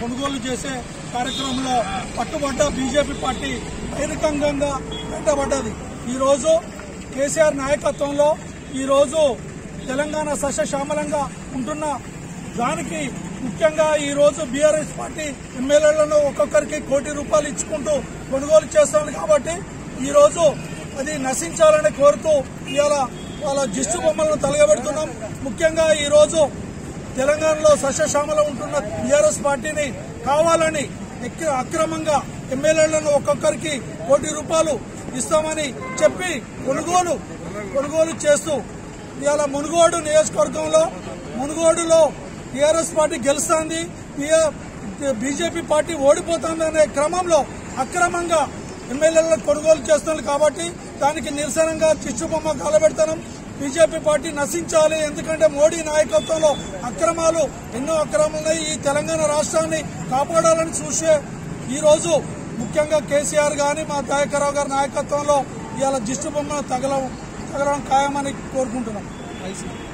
కొనుగోలు చేసే కార్యక్రమంలో పట్టుబడ్డ బీజేపీ పార్టీ బహిరంగంగా వెంటబడ్డది ఈ రోజు కేసీఆర్ నాయకత్వంలో ఈ రోజు తెలంగాణ సస్యశ్యామలంగా ఉంటున్న దానికి ముఖ్యంగా ఈ రోజు బీఆర్ఎస్ పార్టీ ఎమ్మెల్యేలను ఒక్కొక్కరికి కోటి రూపాయలు ఇచ్చుకుంటూ కొనుగోలు చేస్తోంది కాబట్టి ఈ రోజు అది నశించాలని కోరుతూ ఇవాళ వాళ్ళ జిస్టు బొమ్మలను తలగబెడుతున్నాం ముఖ్యంగా ఈ రోజు తెలంగాణలో సస్యశ్యామలం ఉంటున్న బీఆర్ఎస్ పార్టీని కావాలని ఎక్కి- అక్రమంగా ఎమ్మెల్యేలను ఒక్కొక్కరికి కోటి రూపాయలు ఇస్తామని చెప్పి కొనుగోలు కొనుగోలు చేస్తూ ఇవాళ మునుగోడు నియోజకవర్గంలో మునుగోడులో టీఆర్ఎస్ పార్టీ గెలుస్తోంది బీజేపీ పార్టీ ఓడిపోతుంది అనే క్రమంలో అక్రమంగా ఎమ్మెల్యేలను కొనుగోలు చేస్తుంది కాబట్టి దానికి నిరసనంగా చిచ్చుబొమ్మ కాలబెడతాం బీజేపీ పార్టీ నశించాలి ఎందుకంటే మోడీ నాయకత్వంలో అక్రమాలు ఎన్నో అక్రమాలు ఈ తెలంగాణ రాష్ట్రాన్ని కాపాడాలని చూసే ఈ రోజు ముఖ్యంగా కేసీఆర్ గాని మా దయాకరావు గారి నాయకత్వంలో ఇవాళ దిష్టి బొమ్మ తగల తగలడం ఖాయమని కోరుకుంటున్నాం